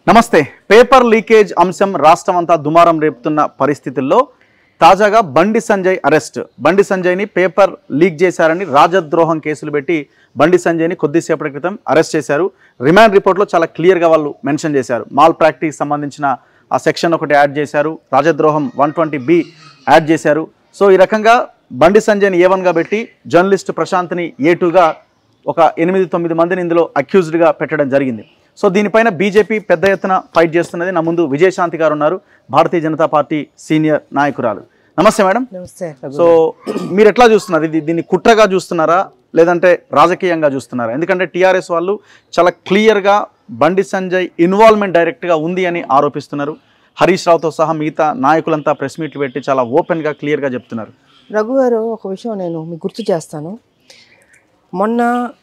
నమస్తే paper leakage అంశం రాష్ట్రం అంతా దుమారం రేపుతున్న పరిస్థితుల్లో తాజాగా బండి సంజయ్ అరెస్ట్ బండి సంజయ్ని పేపర్ లీక్ చేశారని రాజద్రోహం కేసులు పెట్టి బండి సంజయ్ని కొద్దిసేపటి క్రితం అరెస్ట్ చేశారు రిమాండ్ రిపోర్ట్లో చాలా క్లియర్గా వాళ్ళు మెన్షన్ చేశారు మాల్ ప్రాక్టీస్ సంబంధించిన ఆ సెక్షన్ ఒకటి యాడ్ చేశారు రాజద్రోహం వన్ ట్వంటీ బి యాడ్ చేశారు సో ఈ రకంగా బండి సంజయ్ని ఏ వన్గా పెట్టి జర్నలిస్ట్ ప్రశాంత్ని ఏ టూగా ఒక ఎనిమిది తొమ్మిది మందిని ఇందులో అక్యూజ్డ్గా పెట్టడం జరిగింది సో దీనిపైన బీజేపీ పెద్ద ఎత్తున ఫైట్ చేస్తున్నది నా ముందు విజయశాంతి గారు ఉన్నారు భారతీయ జనతా పార్టీ సీనియర్ నాయకురాలు నమస్తే మేడం నమస్తే సో మీరు ఎట్లా చూస్తున్నారు ఇది దీన్ని కుట్రగా చూస్తున్నారా లేదంటే రాజకీయంగా చూస్తున్నారా ఎందుకంటే టీఆర్ఎస్ వాళ్ళు చాలా క్లియర్గా బండి సంజయ్ ఇన్వాల్వ్మెంట్ డైరెక్ట్గా ఉంది అని ఆరోపిస్తున్నారు హరీష్ రావుతో సహా మిగతా నాయకులంతా ప్రెస్ మీట్లు పెట్టి చాలా ఓపెన్గా క్లియర్గా చెప్తున్నారు రఘు గారు ఒక విషయం నేను మీకు గుర్తు చేస్తాను మొన్న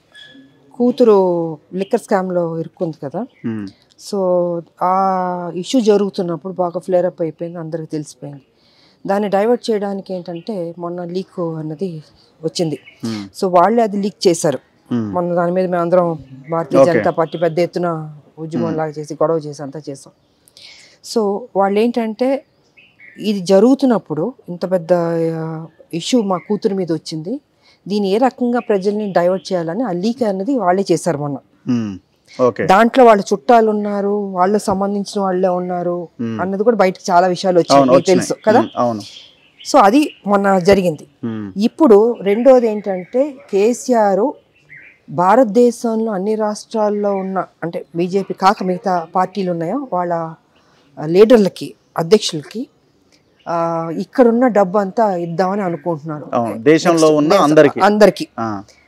కూతురు లిక్కర్ స్కామ్లో ఇరుక్కుంది కదా ఉమ్, సో ఆ ఇష్యూ జరుగుతున్నప్పుడు బాగా ఫ్లేరప్ అయిపోయింది అందరికి తెలిసిపోయింది దాన్ని డైవర్ట్ చేయడానికి ఏంటంటే మొన్న లీక్ అన్నది వచ్చింది ఉమ్, సో వాళ్ళే అది లీక్ చేశారు ఉమ్, మొన్న దాని మీద మేము అందరం భారతీయ Okay. జనతా పార్టీ పెద్ద ఎత్తున ఉద్యమం లాగా చేసి గొడవ చేసి అంతా చేసాం సో వాళ్ళు ఏంటంటే ఇది జరుగుతున్నప్పుడు ఇంత పెద్ద ఇష్యూ మా కూతురు మీద వచ్చింది దీన్ని ఏ రకంగా ప్రజల్ని డైవర్ట్ చేయాలని ఆ లీక్ అనేది వాళ్ళే చేశారు మొన్న ఉమ్, ఓకే దాంట్లో వాళ్ళ చుట్టాలు ఉన్నారు వాళ్ళకి సంబంధించిన వాళ్ళే ఉన్నారు Hmm. అన్నది కూడా బయటకు చాలా విషయాలు వచ్చాయి అవును మీకు వచ్చినాయి. తెలుసు కదా ఉమ్, అవును సో అది మొన్న జరిగింది ఉమ్, ఇప్పుడు రెండోది ఏంటంటే కేసీఆర్ భారతదేశంలో అన్ని రాష్ట్రాల్లో ఉన్న అంటే బీజేపీ కాక మిగతా పార్టీలు ఉన్నాయో వాళ్ళ లీడర్లకి అధ్యక్షులకి ఆ, ఇక్కడున్న డబ్బు అంతా ఇద్దామని అనుకుంటున్నారు అవును దేశంలో ఉన్న అందరికి అందరికి ఆ,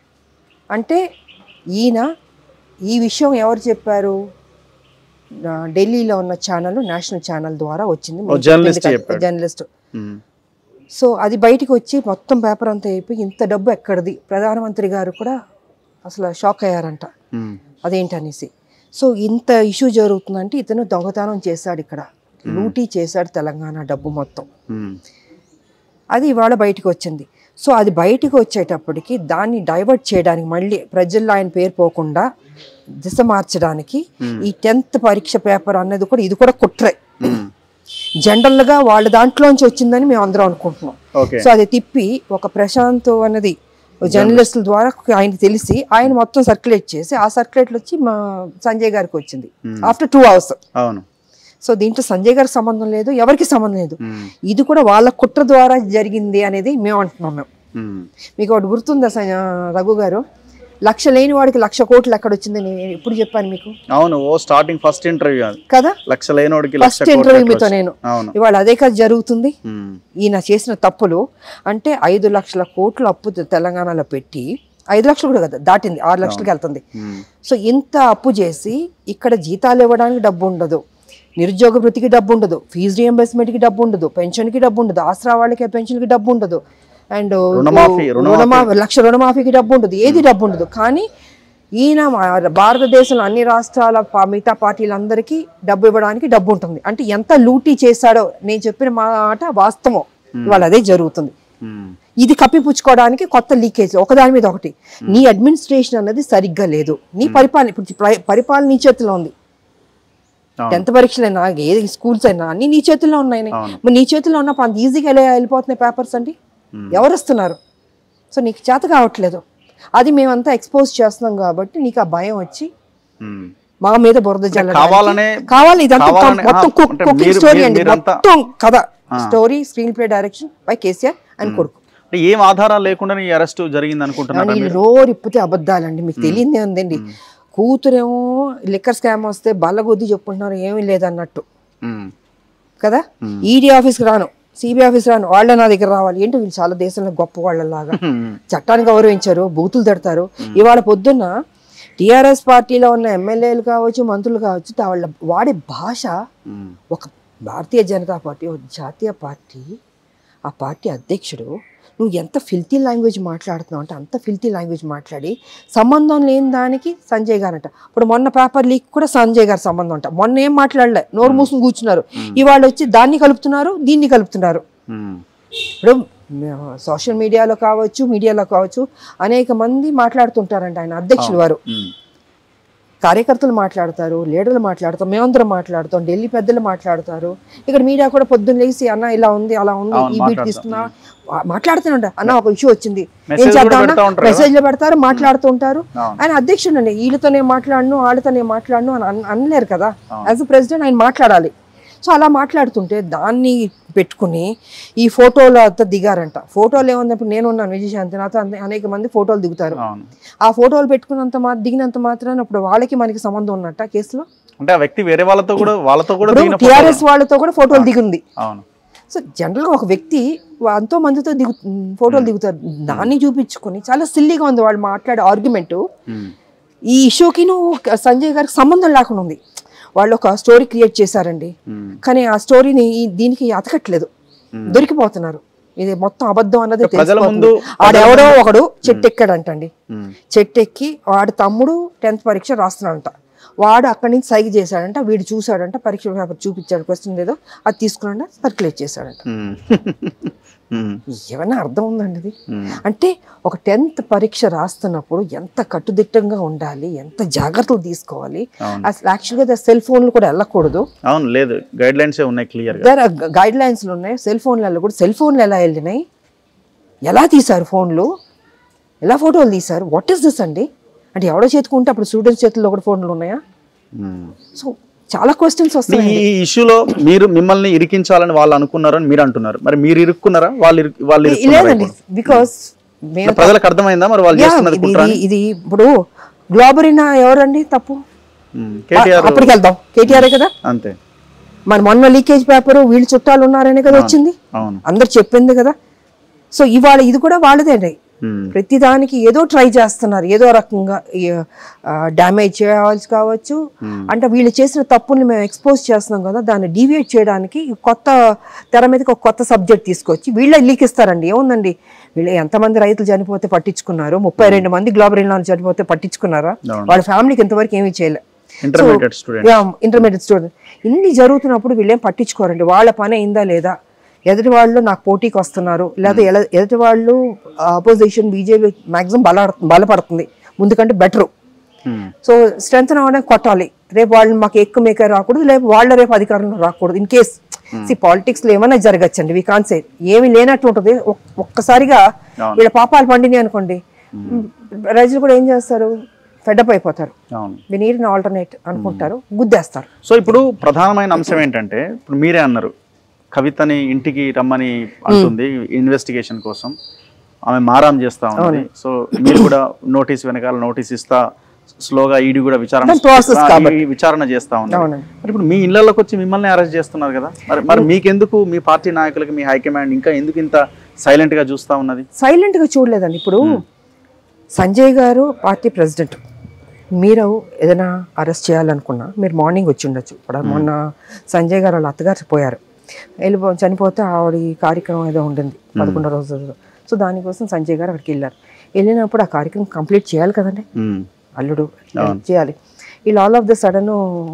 అంటే ఈయన ఈ విషయం ఎవరు చెప్పారు ఆ, ఢిల్లీలో ఉన్న ఛానల్ నేషనల్ ఛానల్ ద్వారా వచ్చింది ఓ జర్నలిస్ట్ చెప్పాడు. జర్నలిస్ట్ ఉమ్, సో అది బయటికి వచ్చి మొత్తం పేపర్ అంతా అయిపోయి ఇంత డబ్బు ఎక్కడిది ప్రధానమంత్రి గారు కూడా అసలు షాక్ అయ్యారంట ఉమ్, అదేంటనేసి సో ఇంత ఇష్యూ జరుగుతుందంటే ఇతను దొంగతనం చేశాడు ఇక్కడ లూటీ చేశాడు తెలంగాణ డబ్బు మొత్తం ఉమ్, అది ఇవాళ బయటికి వచ్చింది సో అది బయటికి వచ్చేటప్పటికి దాన్ని డైవర్ట్ చేయడానికి మళ్ళీ ప్రజల్లో ఆయన పేరు పోకుండా దిశ మార్చడానికి ఈ టెన్త్ పరీక్ష పేపర్ అన్నది కూడా ఇది కూడా కుట్రే ఉమ్, జనరల్గా వాళ్ళ దాంట్లోంచి వచ్చిందని మేము అందరం అనుకుంటున్నాం ఓకే సో అది తిప్పి ఒక ప్రశాంత్ అన్నది జర్నలిస్టుల ద్వారా ఆయనకి తెలిసి ఆయన మొత్తం సర్క్యులేట్ చేసి ఆ సర్క్యులేట్లు వచ్చి మా సంజయ్ గారికి వచ్చింది ఆఫ్టర్ టూ అవర్స్ అవును సో దీంట్లో సంజయ్ గారికి సంబంధం లేదు ఎవరికి సంబంధం లేదు ఉమ్, ఇది కూడా వాళ్ళ కుట్ర ద్వారా జరిగింది అనేది మేము అంటున్నాం మేము ఉమ్, మీకు ఒకటి గుర్తుందా స- రఘు గారు లక్ష లేని వాడికి లక్ష కోట్లు ఎక్కడ వచ్చింది నేను ఎప్పుడు చెప్పాను మీకు అవును ఓ స్టార్టింగ్ ఫస్ట్ ఇంటర్వ్యూ అది కదా లక్ష లేనోడికి లక్ష ఫస్ట్ కోట్లు ఇంటర్వ్యూ ఎట్లా మీతో వచ్చి- నేను అవును ఇవాళ అదే కదా జరుగుతుంది ఉమ్, ఈయన చేసిన తప్పులు అంటే ఐదు లక్షల కోట్లు అప్పు తె- తెలంగాణలో పెట్టి ఐదు లక్షలు కూడా కదా దాటింది ఆరు లక్షలకి వెళ్తుంది ఉమ్, సో ఇంత అప్పు చేసి ఇక్కడ జీతాలు ఇవ్వడానికి డబ్బు ఉండదు నిరుద్యోగ వృత్తికి డబ్బు ఉండదు ఫీజు రియంబర్స్మెంట్కి డబ్బు ఉండదు పెన్షన్కి డబ్బు ఉండదు ఆసరా వాళ్ళకి పెన్షన్కి డబ్బు ఉండదు అండ్ రుణమాఫీ, రుణమాఫీ లక్ష రుణమాఫీకి డబ్బు ఉండదు ఏది డబ్బు ఉండదు కానీ ఈయన మా- భారతదేశంలో అన్ని రాష్ట్రాల పా- మిగతా పార్టీలందరికీ డబ్బు ఇవ్వడానికి డబ్బు ఉంటుంది అంటే ఎంత లూటీ చేశాడో నేను చెప్పిన మాట వాస్తవం ఇవాళ అదే జరుగుతుంది ఉమ్, ఇది కప్పిపుచ్చుకోవడానికి కొత్త లీకేజ్ ఒకదాని మీద ఒకటి నీ అడ్మినిస్ట్రేషన్ అన్నది సరిగ్గా లేదు నీ పరిపాలన ఇప్పుడు ప్ర- పరిపాలన నీ చేతిలో ఉంది అవును. టెన్త్ పరీక్షలైనా ఏది స్కూల్స్ అయినా అన్ని నీ చేతుల్లో ఉన్నాయి అవును. మరి నీ చేతిలో ఉన్నప్పుడు అంత ఈజీగా ఎలా వెళ్ళిపోతున్నాయి పేపర్స్ అండి ఎవరు వస్తున్నారు సో నీకు చేత కావట్లేదు అది మేమంతా ఎక్స్పోజ్ చేస్తున్నాం కాబట్టి నీకు ఆ భయం వచ్చి ఉమ్. మా మీద బురద జల్లడానికి కావాలనే కావాలి ఇదంతా కావాలనే- మొత్తం ఆ, అంటే కుకింగ్ మీరు- స్టోరీ మీరు- అండి మీరంతా- మొత్తం కథ story screen play direction by KCR and కొడుకు అంటే ఏం ఆధారాలు లేకుండా ఈ అరెస్ట్ జరిగింది అనుకుంటున్నారా కానీ నోరు ఇప్పితే అబద్ధాలండి మీకు తెలియదే ఉందండి కూతురేమో లిక్కర్ స్కామ్ వస్తే బల్లగొద్ది చెప్పుకుంటున్నారు ఏమీ లేదన్నట్టు ఉమ్, కదా ఈడీ ఆఫీస్కి రాను సిబిఐ ఆఫీస్ రాను వాళ్ళే నా దగ్గర రావాలి ఏంటో వీళ్ళు చాలా దేశంలో గొప్ప వాళ్ళలాగా ఉమ్, చట్టాన్ని గౌరవించారు బూతులు తిడతారు ఇవాళ పొద్దున్న టిఆర్ఎస్ పార్టీలో ఉన్న ఎమ్మెల్యేలు కావచ్చు మంత్రులు కావచ్చు వాళ్ళ వాడే భాష ఉమ్, ఒక భారతీయ జనతా పార్టీ ఒక జాతీయ పార్టీ ఆ పార్టీ అధ్యక్షుడు నువ్వు ఎంత ఫిల్తీ లాంగ్వేజ్ మాట్లాడుతున్నావు అంటే అంత ఫిల్తీ లాంగ్వేజ్ మాట్లాడి సంబంధం లేని దానికి సంజయ్ గారు అంట ఇప్పుడు మొన్న పేపర్ లీక్ కూడా సంజయ్ గారు సంబంధం అంట మొన్న ఏం మాట్లాడలే నోరు మూసుకుని కూర్చున్నారు ఇవాళ వచ్చి దాన్ని కలుపుతున్నారు దీన్ని కలుపుతున్నారు ఉమ్, ఇప్పుడు సోషల్ మీడియాలో కావచ్చు మీడియాలో కావచ్చు అనేక మంది మాట్లాడుతుంటారంట ఆయన అధ్యక్షులు వారు ఉమ్, కార్యకర్తలు మాట్లాడతారు లీడర్లు మాట్లాడతాం మేమందరం మాట్లాడతాం ఢిల్లీ పెద్దలు మాట్లాడతారు ఇక్కడ మీడియా కూడా పొద్దున్న లేచి అన్న ఇలా ఉంది అలా ఉంది అవును, ఈ బీట్ మాట్లాడతాం. తీసుకున్నా మాట్లాడుతూనే ఉంటారు అన్న ఒక ఇష్యూ వచ్చింది ఏం Message కూడా చేద్దాం పెడతా ఉంటారు కదా. మెసేజ్లు పెడతారు మాట్లాడుతూ ఉంటారు అవును. ఆయన అధ్యక్షుడు అండి వీళ్ళతోనే మాట్లాడను వాళ్ళతోనే మాట్లాడను అని అన్- అనలేరు కదా అవును. యాజ్ అ ప్రెసిడెంట్ ఆయన మాట్లాడాలి సో అలా మాట్లాడుతుంటే దాన్ని పెట్టుకుని ఈ ఫోటోలు అంతా దిగారంట ఫోటోలు ఏముందప్పుడు నేను ఉన్నాను విజయశాంతి నాతో అనే- అనేక మంది ఫోటోలు దిగుతారు అవును ఆ ఫోటోలు పెట్టుకున్నంత మా దిగినంత మాత్రాన ఇప్పుడు వాళ్ళకి మనకి సంబంధం ఉన్నట్ట కేసులో అంటే ఆ వ్యక్తి వేరే వాళ్ళతో కూడా వాళ్ళతో కూడా ఇప్పుడు దిగిన టిఆర్ఎస్ ఫోటోలు. వాళ్ళతో కూడా ఫోటోలు దిగుంది అవును సో జనరల్గా ఒక వ్యక్తి వా- ఎంతో మందితో దిగు ఫోటోలు దిగుతారు దాన్ని చూపించుకొని చాలా సిల్లీగా ఉంది వాళ్ళు మాట్లాడే ఆర్గ్యుమెంట్ ఉమ్. ఈ ఇష్యూకి సంజయ్ గారికి సంబంధం లేకుండా ఉంది వాళ్ళు ఒక స్టోరీ క్రియేట్ చేశారండి ఉమ్. కానీ ఆ స్టోరీని ఈ- దీనికి అతకట్లేదు దొరికిపోతున్నారు ఇది మొత్తం అబద్ధం అన్నది ప్రజల తెలిసిపోతుంది. ముందు- ఆడెవడో ఒకడు చెట్టు ఎక్కాడంటండి ఉమ్. చెట్టు ఎక్కి వాడి తమ్ముడు టెన్త్ పరీక్ష రాస్తున్నాడంట వాడు అక్కడి నుంచి సైగ చేశాడంట వీడు చూశాడంట పరీక్ష పేపర్ చూపించాడు క్వశ్చన్ ఏదో అది తీసుకున్నాడ సర్క్యులేట్ చేశాడంట ఉమ్. ఉమ్. ఏమైనా అర్థం ఉందండి ఇది ఉమ్. అంటే ఒక టెన్త్ పరీక్ష రాస్తున్నప్పుడు ఎంత కట్టుదిట్టంగా ఉండాలి ఎంత జాగ్రత్తలు తీసుకోవాలి అవును. అసలు యాక్చువల్గా సెల్ ఫోన్లు కూడా వెళ్ళకూడదు అవును లేదు గైడ్ లైన్స్ ఉన్నాయి క్లియర్ గా దగ్గర గైడ్ లైన్స్లు ఉన్నాయి సెల్ ఫోన్లలో కూడా సెల్ ఫోన్లు ఎలా వెళ్ళినాయి ఎలా తీశారు ఫోన్లు ఎలా ఫోటోలు తీశారు వాట్ ఈస్ దిస్ అండి అంటే ఎవడో చేతుకుంటే అప్పుడు స్టూడెంట్స్ చేతుల్లో కూడా ఫోన్లు ఉన్నాయా ఉమ్. సో చాలా క్వశ్చన్స్ వస్తున్నాయి ఈ ఇష్యూలో మీరు మిమ్మల్ని ఇరికించాలని వాళ్ళు అనుకున్నారు అని మీరు అంటున్నారు మరి మీరు ఇరుక్కున్నారా వాళ్ళు ఇరు- వాళ్ళు ఇరుక్కున్నారా లేదండి ఇప్పుడు? బికాస్ మేము ప్రజలకు అర్థమైందా మరి వాళ్ళు Yeah, చేస్తున్నది ఇది కుట్ర అని? ఇది ఇప్పుడు గ్లోబరినా ఎవరండి తప్పు ఉమ్. కేటీఆర్ అప్పటికి వెళ్దాం కేటీఆర్ కదా అంతే మరి మొన్న లీకేజ్ పేపర్ వీళ్ళు చుట్టాలు ఉన్నారనే కదా వచ్చింది అవును అందరు చెప్పింది కదా సో ఇవాళ ఇది కూడా వాళ్ళదేండి ఉమ్. ప్రతిదానికి ఏదో ట్రై చేస్తున్నారు ఏదో రకంగా డ్యామేజ్ చేయాల్సి కావచ్చు అంటే వీళ్ళు చేసిన తప్పుని మేము ఎక్స్పోజ్ చేస్తున్నాం కదా దాన్ని డీవియేట్ చేయడానికి ఈ కొత్త తెర మీదకి ఒక కొత్త సబ్జెక్ట్ తీసుకొచ్చి వీళ్ళే లీక్ ఇస్తారండి ఏముందండి వీళ్ళు ఎంతమంది రైతులు చనిపోతే పట్టించుకున్నారు ముప్పై రెండు మంది గ్లోబల్ ఇన్లాన్ చనిపోతే పట్టించుకున్నారా అవును. వాళ్ళ ఫ్యామిలీకి ఇంతవరకు ఏమీ చేయలే ఇంటర్మీడియట్ స్టూడెంట్ ఇంటర్మీడియట్ స్టూడెంట్ ఇన్ని జరుగుతున్నప్పుడు వీళ్ళేం పట్టించుకోరండి వాళ్ళ పని అయిందా లేదా ఎదుటి వాళ్ళు నాకు పోటీకి వస్తున్నారు లేదా ఎల- ఎదుటి వాళ్ళు అపోజిషన్ బీజేపీ మాక్సిమం బల బలపడుతుంది ముందుకంటే బెటరు సో స్ట్రెంత్ అవ్వడానికి కొట్టాలి రేపు వాళ్ళు మాకు ఎక్కువ మేక రాకూడదు లేకపోతే వాళ్ళ రేపు అధికారంలో రాకూడదు ఇన్ కేస్ సి పాలిటిక్స్ లో ఏమైనా జరగచ్చండి వీ కాన్ సే ఏమి లేనట్టు ఉంటుంది ఒక్- ఒక్కసారిగా అవును. వీళ్ళ పాపాలు పండినాయి అనుకోండి ప్రజలు కూడా ఏం చేస్తారు ఫెడప్ అయిపోతారు అవును వి నీడ్ ఆల్టర్నేట్ అనుకుంటారు గుద్దేస్తారు సో ఇప్పుడు ప్రధానమైన అంశం ఏంటంటే ఇప్పుడు మీరే అన్నారు కవితని ఇంటికి రమ్మని అంటుంది ఇన్వెస్టిగేషన్ కోసం ఆమె మారాం చేస్తా ఉంది సో మీరు కూడా నోటీస్ వెనకాల నోటీస్ ఇస్తా స్లోగా ఈడీ కూడా విచారణ దాని process ఆ, కాబట్టి. ఈ విచారణ చేస్తా ఉంది అవునండి. మరి ఇప్పుడు మీ ఇళ్లలోకి వచ్చి మిమ్మల్ని అరెస్ట్ చేస్తున్నారు కదా మరి మరి మీకెందుకు మీ పార్టీ నాయకులకి మీ హైకమాండ్ ఇంకా ఎందుకు ఇంత సైలెంట్ గా చూస్తా ఉన్నది సైలెంట్ గా చూడలేదండి ఇప్పుడు సంజయ్ గారు పార్టీ ప్రెసిడెంట్ మీరు ఏదైనా అరెస్ట్ చేయాలనుకున్నా మీరు మార్నింగ్ వచ్చి ఉండొచ్చు ఇప్పుడు మొన్న సంజయ్ గారు వాళ్ళ అత్తగారు పోయారు వెళ్ళిపో చనిపోతే ఆవిడ ఈ కార్యక్రమం ఏదో ఉండింది పదకొండో రోజు సో దానికోసం సంజయ్ గారు అక్కడికి వెళ్ళారు వెళ్ళినప్పుడు ఆ కార్యక్రమం కంప్లీట్ చేయాలి కదండి ఉమ్, అల్లుడు చేయాలి వీళ్ళు all of the sudden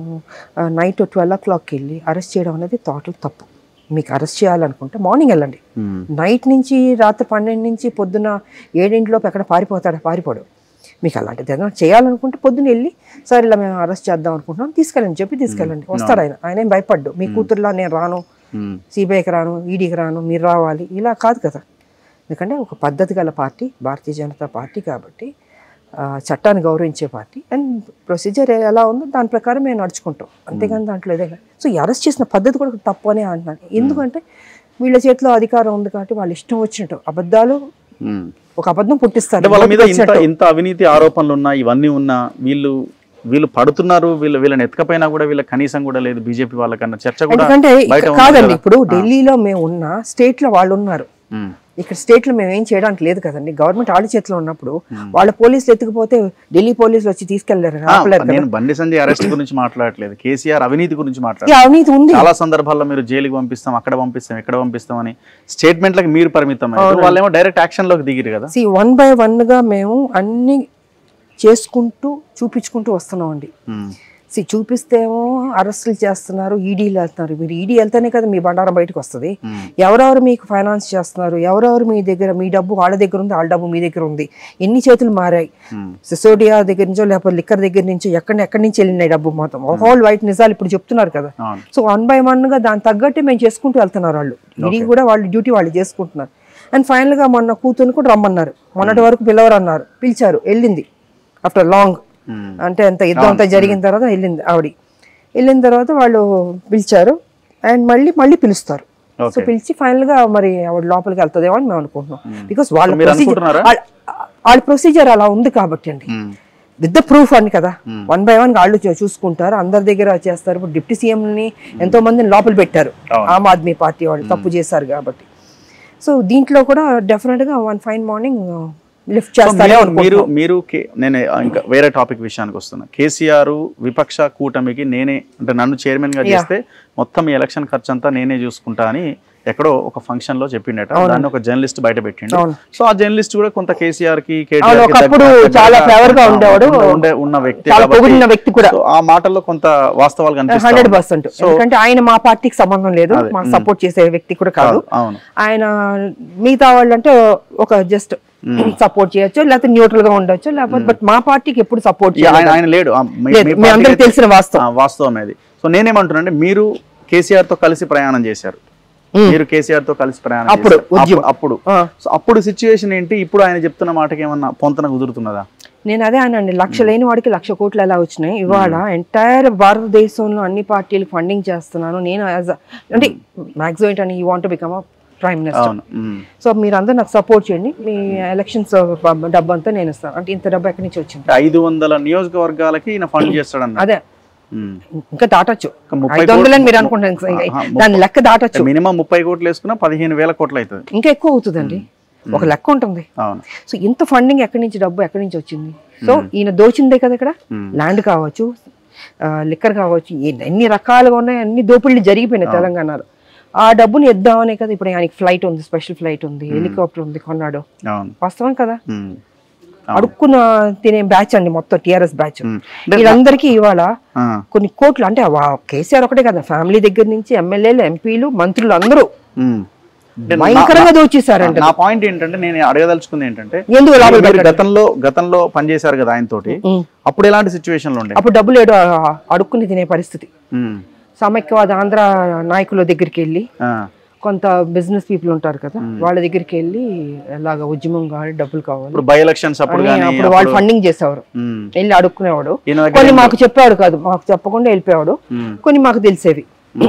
night twelve o క్లాక్కి వెళ్ళి అరెస్ట్ చేయడం అనేది టోటల్ తప్పు మీకు అరెస్ట్ చేయాలనుకుంటే మార్నింగ్ వెళ్ళండి ఉమ్, నైట్ నుంచి రాత్రి పన్నెండు నుంచి పొద్దున ఏడింటిలోపు ఎక్కడ పారిపోతాడు పారిపోడు మీకు అలాంటిది ఏదైనా చేయాలనుకుంటే పొద్దున వెళ్ళి సరే ఇలా మేము అరెస్ట్ చేద్దాం అనుకుంటున్నాం తీసుకెళ్ళండి చెప్పి తీసుకెళ్ళండి వస్తాడు ఆయన ఆయన ఏం భయపడ్డు మీ కూతురులా నేను రాను ఉమ్, సిబిఐకి రాను ఈడీకి రాను మీరు రావాలి ఇలా కాదు కదా ఎందుకంటే ఒక పద్ధతి గల పార్టీ భారతీయ జనతా పార్టీ కాబట్టి ఆ, చట్టాన్ని గౌరవించే పార్టీ అండ్ ప్రొసీజర్ ఎలా ఉందో దాని ప్రకారం మేము నడుచుకుంటాం అంతేగాని దాంట్లో ఏదే కదా సో ఈ అరెస్ట్ చేసిన పద్ధతి కూడా తప్పు అని అంటున్నాను ఎందుకంటే వీళ్ళ చేతిలో అధికారం ఉంది కాబట్టి వాళ్ళు ఇష్టం వచ్చినట్టు అబద్ధాలు ఉమ్. ఒక అబద్ధం పుట్టిస్తారు అంటే వాళ్ళ మీద నోటికి ఇంత వచ్చినట్టు. ఇంత అవినీతి ఆరోపణలు ఉన్నా ఇవన్నీ ఉన్నా వీళ్ళు వీళ్ళు పడుతున్నారు వీళ్ళు వీళ్ళని ఎత్తుకపోయినా కూడా వీళ్ళ కనీసం కూడా లేదు బీజేపీ వాళ్ళకన్నా చర్చ కూడా ఎందుకంటే బయట ఇక్కడ ఉంది కాదండి కదా. ఇప్పుడు ఢిల్లీలో మేము ఉన్న స్టేట్ లో వాళ్ళు ఉన్నారు ఉమ్, ఇక్కడ స్టేట్ లో మేము ఏం చేయడానికి లేదు కదండి గవర్నమెంట్ ఆడి చేతిలో ఉన్నప్పుడు వాళ్ళ పోలీసులు ఎత్తుకుపోతే ఢిల్లీ పోలీసులు వచ్చి తీసుకెళ్లారు ఆ, ఆపలేరు కదా నేను బండి సంజయ్ అరెస్ట్ గురించి మాట్లాడట్లేదు కేసీఆర్ అవినీతి గురించి ఈ మాట్లాడు అవినీతి ఉంది చాలా సందర్భాల్లో మీరు జైలుకి పంపిస్తాం అక్కడ పంపిస్తాం ఇక్కడ పంపిస్తాం అని స్టేట్మెంట్లకు మీరు పరిమితం అయ్యారు వాళ్ళేమో డైరెక్ట్ యాక్షన్ లోకి దిగిరు కదా సి వన్ బై వన్ గా మేము అన్ని చేసుకుంటూ చూపించుకుంటూ వస్తున్నాం అండి ఉమ్, సి చూపిస్తేమో అరెస్టులు చేస్తున్నారు ఈడీలు వెళ్తున్నారు మీరు ఈడీ వెళ్తేనే కదా మీ బండారం బయటకు వస్తుంది మ్మ్. ఎవరెవరు మీకు ఫైనాన్స్ చేస్తున్నారు ఎవరెవరు మీ దగ్గర మీ డబ్బు వాళ్ళ దగ్గర ఉంది వాళ్ళ డబ్బు మీ దగ్గర ఉంది ఎన్ని చేతులు మారాయి మ్మ్. సిసోడియా దగ్గర నుంచో లేకపోతే లిక్కర్ దగ్గర నుంచో ఎక్కడ ఎక్కడి నుంచి వెళ్ళినాయి డబ్బు మొత్తం హోల్ వైట్ నిజాలు ఇప్పుడు చెప్తున్నారు కదా అవును సో వన్ బై వన్ గా దాని తగ్గట్టే మేము చేసుకుంటూ వెళ్తున్నారు వాళ్ళు ఇది కూడా వాళ్ళు డ్యూటీ వాళ్ళు చేసుకుంటున్నారు అండ్ ఫైనల్ గా మొన్న కూతురు కూడా రమ్మన్నారు మొన్నటి వరకు పిలవరు అన్నారు పిలిచారు వెళ్ళింది ఆఫ్టర్ లాంగ్ మ్మ్. అంటే అంత యుద్ధం అంతా జరిగిన తర్వాత వెళ్ళింది ఆవిడ వెళ్ళిన తర్వాత వాళ్ళు పిలిచారు అండ్ మళ్ళీ మళ్ళీ పిలుస్తారు సో ఓకే పిలిచి ఫైనల్ గా మరి ఆవిడ లోపలికి వెళ్తుందేమో అని మేము అనుకుంటున్నాం బికాస్ వాళ్ళ మీరు ప్రొసీజర్ అనుకుంటున్నారా? వాళ్ళ ప్రొసీజర్ అలా ఉంది కాబట్టి అండి మ్మ్. విత్ ద ప్రూఫ్ అని కదా వన్ బై వన్ వాళ్ళు చూ- చూసుకుంటారు అందరి దగ్గర చేస్తారు ఇప్పుడు డిప్యూటీ సీఎం ని ఎంతో మందిని లోపల పెట్టారు అవును. ఆమ్ ఆద్మీ పార్టీ వాళ్ళు తప్పు చేశారు కాబట్టి సో దీంట్లో కూడా డెఫినెట్ గా one fine morning lift so చేస్తారు మీరు- మీరు మీరు కే- నేను ఇంకా వేరే టాపిక్ విషయానికి వస్తున్నా కేసీఆర్ విపక్ష కూటమికి నేనే అంటే నన్ను చైర్మన్ గా చేస్తే మొత్తం ఈ ఎలక్షన్ ఖర్చు అంతా నేనే చూసుకుంటా అని ఎక్కడో ఒక ఫంక్షన్ లో చెప్పిండట దాన్ని ఒక జర్నలిస్ట్ బయట పెట్టిండు అవును. సో ఆ జర్నలిస్ట్ కూడా కొంత కేసీఆర్ కి అవును, కేటీఆర్ కి ఒకప్పుడు దగ్గర- చాలా ఫేవర్ గా ఉండేవాడు ఉండే- ఉండే ఉన్న వ్యక్తి చాలా కాబట్టి పొగిడిన వ్యక్తి కూడా సో ఆ మాటల్లో కొంత వాస్తవాలు హండ్రెడ్ కనిపిస్తాయి పర్సెంట్ ఎందుకంటే ఆయన మా పార్టీకి సంబంధం లేదు మా సపోర్ట్ చేసే వ్యక్తి కూడా కాదు అవును ఆయన మిగతా వాళ్ళు అంటే ఒక జస్ట్ సపోర్ట్ చేయొచ్చు లేకపోతే న్యూట్రల్ గా ఉండొచ్చు లేకపోతే బట్ మా పార్టీకి ఎప్పుడు సపోర్ట్ ఇక ఆయన ఆయన లేడు ఆ, మీ- లేదు, మీ మీ అందరికీ పార్టీకి తెలిసిన వాస్తవం. ఆ, వాస్తవం అది సో నేనేమంటున్నా అంటే మీరు కేసీఆర్ తో కలిసి ప్రయాణం చేశారు మ్మ్. మీరు కేసీఆర్ తో కలిసి ప్రయాణం అప్పుడు, చేశారు. ఉద్యమం. అప్పుడు సో అప్పుడు సిచ్యువేషన్ ఏంటి ఇప్పుడు ఆయన చెప్తున్న మాటకి ఏమన్నా పొంతన కుదురుతున్నదా నేను అదే అనండి లక్ష లేని వాడికి లక్ష కోట్లు ఎలా వచ్చినాయి ఇవాళ ఎంటైర్ భారతదేశంలో అన్ని పార్టీలు ఫండింగ్ చేస్తున్నాను నేను యాజ్ అంటే మాక్సిమం ఏంటని you want become a prime minister అవును మ్మ్. సో మీరందరూ నాకు సపోర్ట్ చేయండి మీ ఎలక్షన్స్ డబ్బు అంతా నేను ఇస్తాను అంటే ఇంత డబ్బు ఎక్కడి నుంచి వచ్చింది అంటే ఐదు వందల నియోజకవర్గాలకి ఈయన ఫండ్ చేస్తాడన్న అదే ఇంకా దాటొచ్చు ఇంకా ముప్పై ఐదు వందలని మీరు అనుకుంటారు ఆహా, దాని లెక్క దాటొచ్చు మినిమం ముప్పై కోట్లు వేసుకున్నా పదిహేను వేల కోట్లు అవుతుంది ఇంకా ఎక్కువ అవుతుందండి ఒక లెక్క ఉంటుంది అవును సో ఇంత ఫండింగ్ ఎక్కడి నుంచి డబ్బు ఎక్కడి నుంచి వచ్చింది సో ఈయన దోచిందే కదా ఇక్కడ ల్యాండ్ కావచ్చు లిక్కర్ కావచ్చు ఎన్ని- ఎన్ని రకాలుగా ఉన్నాయి అన్ని దోపిళ్ళు జరిగిపోయినాయి తెలంగాణలో ఆ డబ్బుని ఇద్దామనే కదా ఇప్పుడు ఆయనకి ఫ్లైట్ ఉంది స్పెషల్ ఫ్లైట్ ఉంది హెలికాప్టర్ ఉంది కొన్నాడు అవును వాస్తవం కదా మ్మ్. అడుక్కున్న తినే బ్యాచ్ అండి మొత్తం టిఆర్ఎస్ బ్యాచ్ మ్మ్. వీళ్ళందరికీ ఇవాళ ఆ, కొన్ని కోట్లు అంటే వా- కేసీఆర్ ఒకటే కదా ఫ్యామిలీ దగ్గర నుంచి ఎమ్మెల్యేలు ఎంపీలు మంత్రులు అందరూ మ్మ్. అంటే నా- భయంకరంగా దోచేశారంట నా పాయింట్ ఏంటంటే నేను అడగదలుచుకుంది ఏంటంటే ఎందుకు లాభాలు మీరు గతంలో గతంలో పనిచేశారు కదా ఆయనతోటి ఉమ్. అప్పుడు ఎలాంటి సిచ్యువేషన్లు ఉండే అప్పుడు డబ్బులు ఏడు ఆ- అడుక్కుని తినే పరిస్థితి ఉమ్. సమైక్యవాద ఆంధ్ర నాయకుల దగ్గరికి వెళ్ళి ఆ. కొంత బిజినెస్ పీపుల్ ఉంటారు కదా వాళ్ళ దగ్గరికి వెళ్ళి ఎలాగ ఉద్యమం కావాలి డబ్బులు కావాలి ఇప్పుడు బై ఎలక్షన్స్ అప్పుడు అని కానీ అప్పుడు వాళ్ళు ఫండింగ్ చేసేవారు వెళ్ళి అడుక్కునేవాడు ఈయన దగ్గర కొన్ని మాకు చెప్పేవాడు కాదు మాకు చెప్పకుండా వెళ్ళిపోయాడు ఉమ్. కొన్ని మాకు తెలిసేవి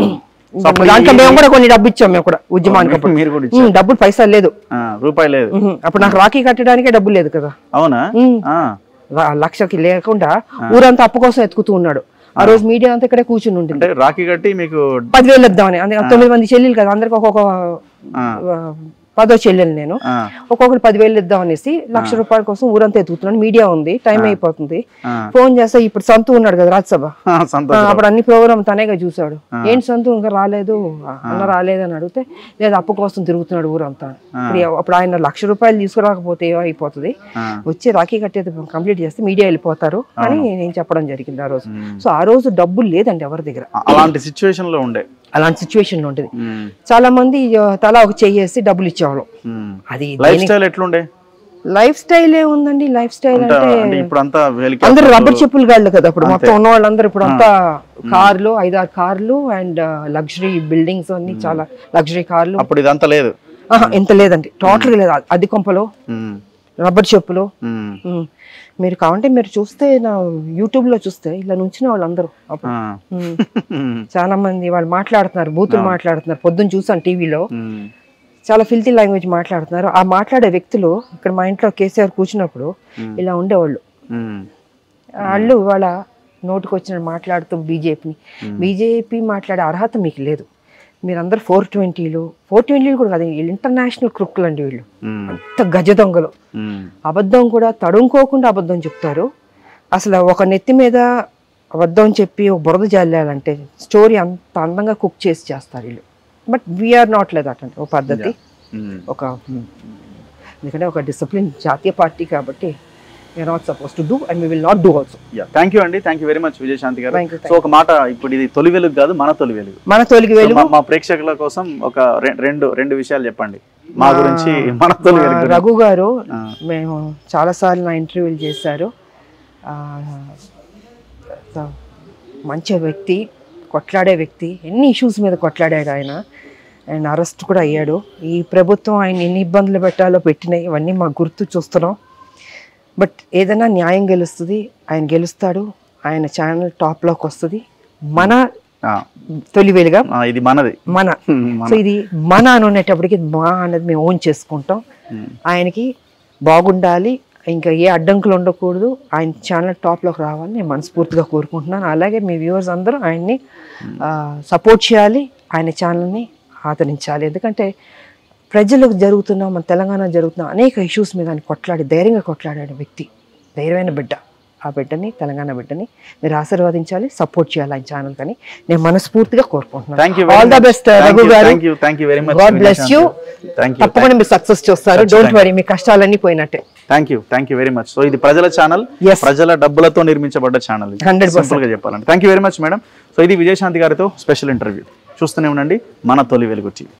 దాంట్లో మేము కూడా కొన్ని డబ్బు ఇచ్చాం మేము కూడా ఉద్యమానికి అప్పుడు మీరు కూడా ఉమ్, డబ్బులు పైసలు లేదు ఆ, రూపాయి లేదు ఉహు, అప్పుడు నాకు రాఖీ కట్టడానికే డబ్బు లేదు కదా అవునా ఉమ్. ఆ. రా- లక్షకి లేకుండా ఊరంతా అప్పు కోసం ఎత్తుకుతూ ఉన్నాడు ఆ రోజు మీడియా అంతా ఇక్కడే కూర్చుని ఉంటుంది అంటే రాఖీ కట్టి మీకు పదివేలు ఇద్దామని అందుకే తొమ్మిది మంది చెల్లెలు కదా అందరికి ఒక్కొక్క ఆ. ఆ, పదో చెల్లెలు నేను ఆ. ఒక్కొక్కరు పదివేలు ఇద్దాం అనేసి లక్ష రూపాయల కోసం ఊరంతా ఎత్తుకుతున్నాను మీడియా ఉంది టైం అయిపోతుంది ఆ. ఫోన్ చేస్తే ఇప్పుడు సంతు ఉన్నాడు కదా రాజ్యసభ ఆ, సంతోషం ఆ, అప్పుడు అన్ని ప్రోగ్రామ్ తనేగా చూసాడు ఏంటి సంతు ఇంకా రాలేదు అన్న రాలేదు అని అడిగితే లేదు అప్పు కోసం తిరుగుతున్నాడు ఊరంతా ఇప్పుడు ఎవ- అప్పుడు ఆయన లక్ష రూపాయలు తీసుకురాకపోతే ఏమైపోతుంది ఆ. వచ్చి రాఖీ కట్టేది కంప్లీట్ చేస్తే మీడియా వెళ్ళిపోతారు అని నేను చెప్పడం జరిగింది ఆ రోజు సో ఆ రోజు డబ్బులు లేదండి ఎవరి దగ్గర ఆ- అలాంటి సిచ్యువేషన్ లో ఉండే అలాంటి సిచ్యువేషన్ ఉంటుంది ఉమ్. చాలా మంది ఆ, తలా ఒక చెయ్యేసి డబ్బులు ఇచ్చేవాళ్ళం ఉమ్. అది లైఫ్ స్టైల్ ఎట్లుండే లైఫ్ స్టైల్ ఏ ఉందండి లైఫ్ స్టైల్ అంటే అంటే అంటే ఇప్పుడు అంతా అందరు రబ్బర్ చెప్పులు గాళ్ళు కదా ఇప్పుడు మొత్తం ఉన్న వాళ్ళందరూ ఇప్పుడు అంతా కార్లు ఐదారు కార్లు అండ్ లగ్జరీ బిల్డింగ్స్ అన్ని చాలా లగ్జరీ కార్లు అప్పుడు ఇదంతా లేదు ఆహా, ఎంత లేదండి టోటల్ లేదు అది కొంపలో ఉమ్. రబ్బర్ చెప్పులు ఉమ్. ఉమ్. మీరు కావాలంటే మీరు చూస్తే నా యూట్యూబ్ లో చూస్తే ఇలా నుంచిన వాళ్ళందరూ అప్పుడు ఆ. ఉమ్. ఉమ్. చాలా మంది వాళ్ళు మాట్లాడుతున్నారు బూతులు మాట్లాడుతున్నారు పొద్దున్న చూసాను టీవీలో ఉమ్. చాలా ఫిల్తీ లాంగ్వేజ్ మాట్లాడుతున్నారు ఆ మాట్లాడే వ్యక్తులు ఇక్కడ మా ఇంట్లో కేసీఆర్ కూర్చున్నప్పుడు ఇలా ఉండేవాళ్ళు ఉమ్. వాళ్ళు వాళ్ళ నోటికి వచ్చిన మాట్లాడుతూ బీజేపీని బీజేపీ మాట్లాడే అర్హత మీకు లేదు మీరందరూ ఫోర్ ట్వంటీలు ఫోర్ ట్వంటీలు కూడా కాదు వీళ్ళు ఇంటర్నేషనల్ క్రుక్కులు అండి వీళ్ళు ఉమ్. అంత గజ దొంగలు ఉమ్. అబద్ధం కూడా తడుముకోకుండా అబద్ధం చెప్తారు అసలు ఒక నెత్తి మీద అబద్ధం చెప్పి ఒక బురద జల్లాలంటే స్టోరీ అంత అందంగా కుక్ చేసి చేస్తారు వీళ్ళు బట్ వీఆర్ నాట్ లేదు అటండి ఒక పద్ధతి ఉమ్. ఒక ఎందుకంటే ఒక డిసిప్లిన్ జాతీయ పార్టీ కాబట్టి we're not supposed to do and we will not do also ya thank you అండి thank you very much Vijayashanti గారు Thank you, thank సో ఒక మాట ఇప్పుడు ఇది తొలి వెలుగు కాదు మన తొలి వెలుగు మన తొలికి సో వెలుగు మా- మా ప్రేక్షకుల కోసం ఒక రె- రెండు రెండు విషయాలు చెప్పండి మా గురించి మన తొలి మా వెలుగు గురించి. రఘు గారు ఆ. మేము చాలాసార్లు నా ఇంటర్వ్యూలు చేశారు ఆ, త- మంచి వ్యక్తి కొట్లాడే వ్యక్తి ఎన్ని ఇష్యూస్ మీద కొట్లాడాడు ఆయన అండ్ అరెస్ట్ కూడా అయ్యాడు ఈ ప్రభుత్వం ఆయన ఎన్ని ఇబ్బందులు పెట్టాలో పెట్టినాయి ఇవన్నీ మాకు గుర్తు చూస్తున్నాం బట్ ఏదైనా న్యాయం గెలుస్తుంది ఆయన గెలుస్తాడు ఆయన ఛానల్ టాప్లోకి వస్తుంది మన ఆ, తొలి వెలుగా ఆ, ఇది మనది మన మన సో ఇది మన అని ఉండేటప్పటికి మా అనేది మేము ఓన్ చేసుకుంటాం ఉమ్. ఆయనకి బాగుండాలి ఇంకా ఏ అడ్డంకులు ఉండకూడదు ఆయన ఛానల్ టాప్లోకి రావాలని నేను మనస్ఫూర్తిగా కోరుకుంటున్నాను అలాగే మీ వ్యూవర్స్ అందరూ ఆయన్ని సపోర్ట్ చేయాలి ఆయన ఛానల్ని ఆదరించాలి ఎందుకంటే ప్రజలకు జరుగుతున్న మన తెలంగాణ జరుగుతున్న అనేక ఇష్యూస్ మీద ఆయన కొట్లాడి ధైర్యంగా కొట్లాడాడు వ్యక్తి ధైర్యమైన బిడ్డ ఆ బిడ్డని తెలంగాణ బిడ్డని మీరు ఆశీర్వదించాలి సపోర్ట్ చేయాలి ఆయన ఛానల్ కానీ నేను మనస్ఫూర్తిగా కోరుకుంటున్నాను thank you all the best Raghu గారు thank you thank you very much God bless you thank you తప్పకుండా మీరు సక్సెస్ చూస్తారు డోంట్ వరీ మీ కష్టాలన్నీ పోయినట్టే thank you thank you very much so ఇది ప్రజల ఛానల్ Yes. ప్రజల డబ్బులతో నిర్మించబడ్డ ఛానల్ 100%. సింపుల్ గా చెప్పాలంటే thank you very much madam so ఇది విజయశాంతి గారితో స్పెషల్ ఇంటర్వ్యూ చూస్తూనే ఉండండి మన తొలి వెలుగు టీవీ